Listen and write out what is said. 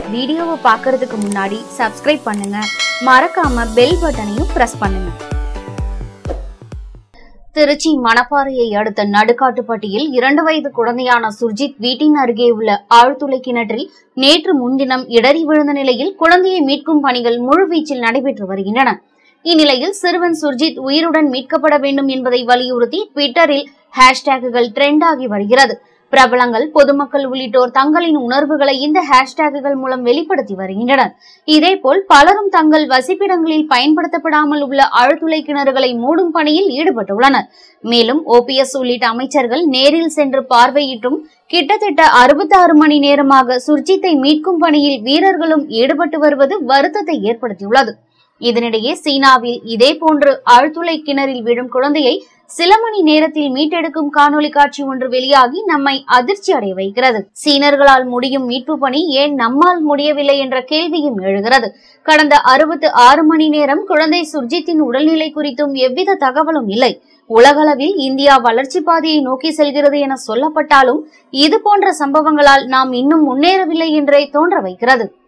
வீடியோவை பார்க்கறதுக்கு முன்னாடி சப்ஸ்கிரைப் பண்ணுங்க மறக்காம பெல் பட்டனையும் பிரஸ் பண்ணுங்க திருச்சி மணப்பாறையை அடுத்த நடுக்காட்டுப்பட்டியில் இரண்டு வயது குழந்தையான சுர்ஜித் வீட்டின் அருகே உள்ள ஆழ்துளை கிணற்றில் நேற்று முன்தினம் இடறி விழுந்த நிலையில் குழந்தையை மீட்கும் பணிகள் முழுவீச்சில் நடைபெற்று வருகின்றன இந்நிலையில் சிறுவன் சுர்ஜித் உயிருடன் மீட்கப்பட வேண்டும் என்பதை வலியுறுத்தி ட்விட்டரில் ஹேஷ்டேக்குகள் ட்ரெண்ட் ஆகி வருகிறது பிரபலங்கள் பொதுமக்கள் உள்ளிட்டோர் தங்களின் உணர்வுகளை இந்த ஹேஷ்டேக்குகள் மூலம் வெளிப்படுத்தி வருகின்றனர் இதேபோல் பலரும் தங்கள் வசிப்பிடங்களில் பயன்படுத்தப்படாமல் உள்ள ஆழ்துளை கிணறுகளை மூடும் பணியில் ஈடுபட்டுள்ளனர் மேலும் ஓபிஎஸ் உள்ளிட்ட அமைச்சர்கள் நேரில் சென்று பார்வையிட்டும் கிட்டத்தட்ட அறுபத்தாறு மணி நேரமாக சுர்ஜித்தை மீட்கும் பணியில் வீரர்களும் ஈடுபட்டு வருவது வருத்தத்தை ஏற்படுத்தியுள்ளது இதனிடையே சீனாவில் இதேபோன்று ஆழ்துளை கிணறில் விழும் குழந்தையை சில மணி நேரத்தில் மீட்டெடுக்கும் காணொளி காட்சி ஒன்று வெளியாகி நம்மை அதிர்ச்சி அடைய வைக்கிறது சீனர்களால் முடியும் மீட்பு பணி ஏன் நம்மால் முடியவில்லை என்ற கேள்வியும் எழுகிறது கடந்த அறுபத்து ஆறு மணி நேரம் குழந்தை சுர்ஜித்தின் உடல்நிலை குறித்தும் எவ்வித தகவலும் இல்லை உலகளவில் இந்தியா வளர்ச்சி பாதையை நோக்கி செல்கிறது என சொல்லப்பட்டாலும் இது போன்ற சம்பவங்களால் நாம் இன்னும் முன்னேறவில்லை என்றே தோன்ற வைக்கிறது